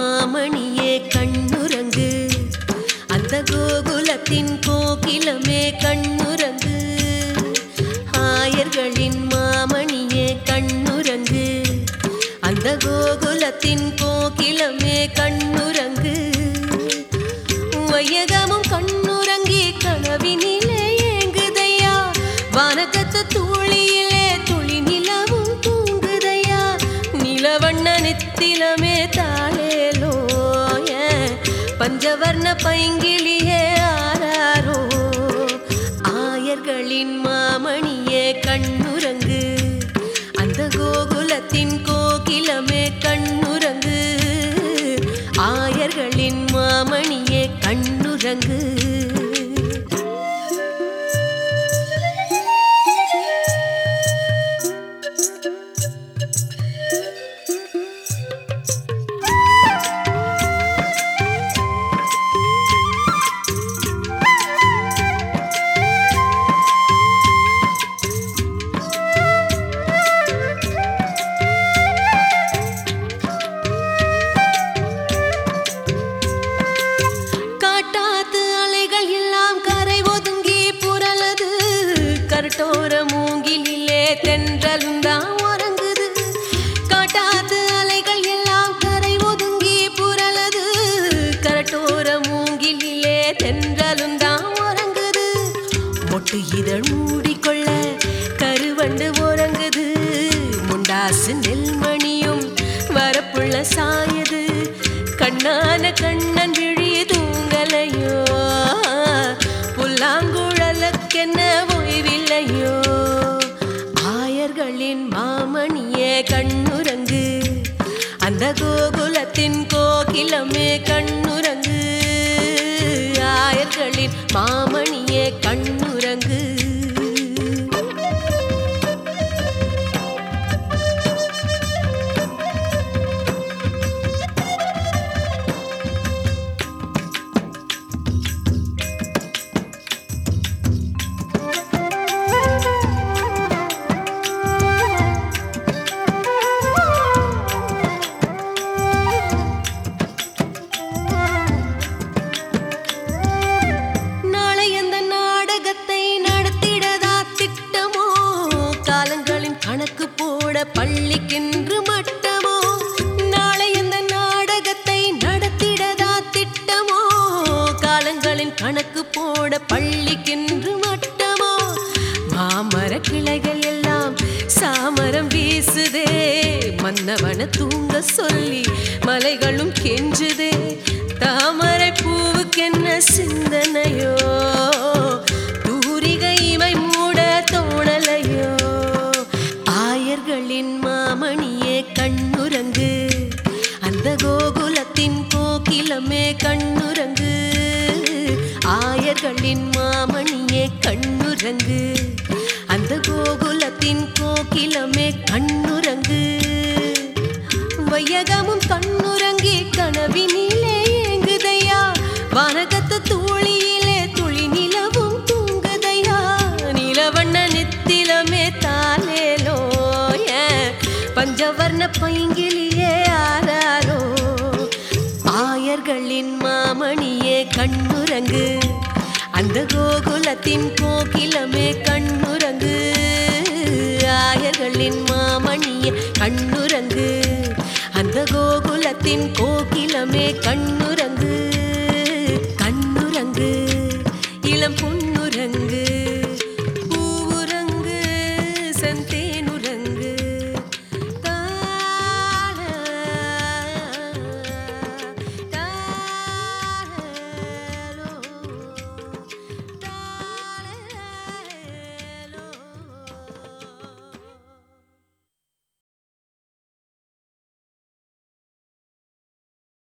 மாமணியே கண்ணுறங்கு அந்த கோகுலத்தின் கோகிலமே கண்ணுறங்கு ஆயர்களின் மாமணியே கண்ணுறங்கு அந்த கோகுலத்தின் கோகிலமே கண்ணுறங்கு வையகமும் கண்ணுறங்கி கனவினிலே ஏங்குதையா வானகத்து தூளியிலே துளி நிலவும் தூங்குதையா நிலவண்ண நித்திலமே தாளேலோ ஏன் பஞ்சவர்ண பைங்கிலியே ஆராரோ ஆயர்களின் மாமணியே கண்ணுறங்கு அந்த கோகுலத்தின் கோகிலமே கண்ணுறங்கு ஆயர்களின் மாமணியே கண்ணுறங்கு காட்டாத்து அலைகள் எல்லாம் கரை ஒதுங்கி புரளது கரட்டோர மூங்கிலே தென்றலும் தான் உறங்குது காட்டாத்து அலைகள் எல்லாம் கரை ஒதுங்கி புரளது கரட்டோர மூங்கிலே தென்றலும் தான் உறங்குது மொட்டு இதழ் மூடிக்கொள்ள கருவண்டு உறங்குது முண்டாசு நெல்மணியும் வரப்புள்ள சாயுது கண்ணான கண்ணன் விழி தூங்கலையோ புல்லாங்குழலுக்கென்ன ஓய்வில்லையோ ஆயர்களின் மாமணியே கண்ணுறங்கு அந்த கோகுலத்தின் கோகிலமே கண்ணுறங்கு ஆயர்களின் மாமணியே கண்ணுறங்கு நாளை அந்த நாடகத்தை நடத்திடதா திட்டமோ காலங்களின் கணக்கு போட பள்ளிக்கென்று மட்டமோ நாளை அந்த நாடகத்தை நடத்திடதா திட்டமோ காலங்களின் கணக்கு போட பள்ளிக்கென்று மட்டமோ மாமர கிளைகள் எல்லாம் சாமரம் வீசுதே மன்னவன தூங்க சொல்லி மலைகளும் கெஞ்சுதே தாமரை பூவுக்கென்ன சிந்தனையோ தூரிகை இமை மூட தோணலையோ ஆயர்களின் மாமணியே கண்ணுறங்கு அந்த கோகுலத்தின் கோகிலமே கண்ணுறங்கு ஆயர்களின் மாமணியே கண்ணுறங்கு அந்த கோகுலத்தின் கோகிலமே கண்ணுறங்கு வையகமும் கண்ணுறங்கி கனவினிலே ஏங்குதையா வானகத்து தூளியிலே துளி நிலவும் தூங்குதையா நிலவண்ண நித்திலமே தாலேலோ ஏன் பஞ்சவர்ண பைங்கிலியே ஆராரோ ஆயர்களின் மாமணியே கண்ணுறங்கு அந்த கோகுலத்தின் கோகிலமே கண்ணுறங்கு ஆயர்களின் மாமணியே கண்ணுறங்கு அந்த கோகுலத்தின் கோ